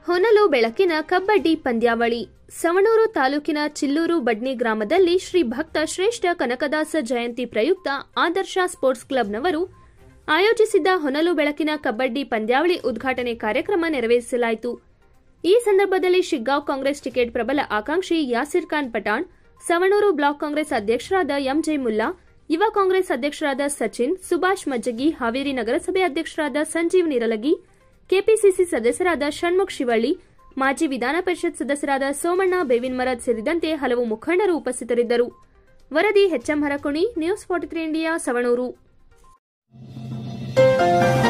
ಹೊನಲು ಬೆಳಕಿನ ಕಬಡ್ಡಿ ಪಂದ್ಯಾವಳಿ ಸವಣೂರು ತಾಲೂಕಿನ ಚಿಲ್ಲೂರು ಬಡ್ನಿ ಗ್ರಾಮದಲ್ಲಿ ಶ್ರೀ ಭಕ್ತ ಶ್ರೇಷ್ಠ ಕನಕದಾಸ ಜಯಂತಿ ಪ್ರಯುಕ್ತ ಆದರ್ಶ ಸ್ಪೋರ್ಟ್ಸ್ ಕ್ಲಬ್ನವರು ಆಯೋಜಿಸಿದ್ದ ಹೊನಲು ಬೆಳಕಿನ ಕಬಡ್ಡಿ ಪಂದ್ಯಾವಳಿ ಉದ್ಘಾಟನೆ ಕಾರ್ಯಕ್ರಮ ನೆರವೇರಿಸಲಾಯಿತು ಈ ಸಂದರ್ಭದಲ್ಲಿ ಶಿಗ್ಗಾಂವ್ ಕಾಂಗ್ರೆಸ್ ಟಿಕೆಟ್ ಪ್ರಬಲ ಆಕಾಂಕ್ಷಿ ಯಾಸಿರ್ ಖಾನ್ ಪಠಾಣ್ ಸವಣೂರು ಬ್ಲಾಕ್ ಕಾಂಗ್ರೆಸ್ ಅಧ್ಯಕ್ಷರಾದ ಎಂಜೆ ಮುಲ್ಲಾ ಯುವ ಕಾಂಗ್ರೆಸ್ ಅಧ್ಯಕ್ಷರಾದ ಸಚಿನ್ ಸುಭಾಷ್ ಮಜ್ಜಗಿ ಹಾವೇರಿ ನಗರಸಭೆ ಅಧ್ಯಕ್ಷರಾದ ಸಂಜೀವ್ ನಿರಲಗಿ ಕೆಪಿಸಿಸಿ ಸದಸ್ಯರಾದ ಷಣ್ಮುಖ್ ಶಿವಳ್ಳಿ ಮಾಜಿ ವಿಧಾನ ಪರಿಷತ್ ಸದಸ್ಯರಾದ ಸೋಮಣ್ಣ ಬೇವಿನ್ಮರದ್ ಸೇರಿದಂತೆ ಹಲವು ಮುಖಂಡರು ಉಪಸ್ಥಿತರಿದ್ದರು ವರದಿ HM Harakuni news forty three India Savanur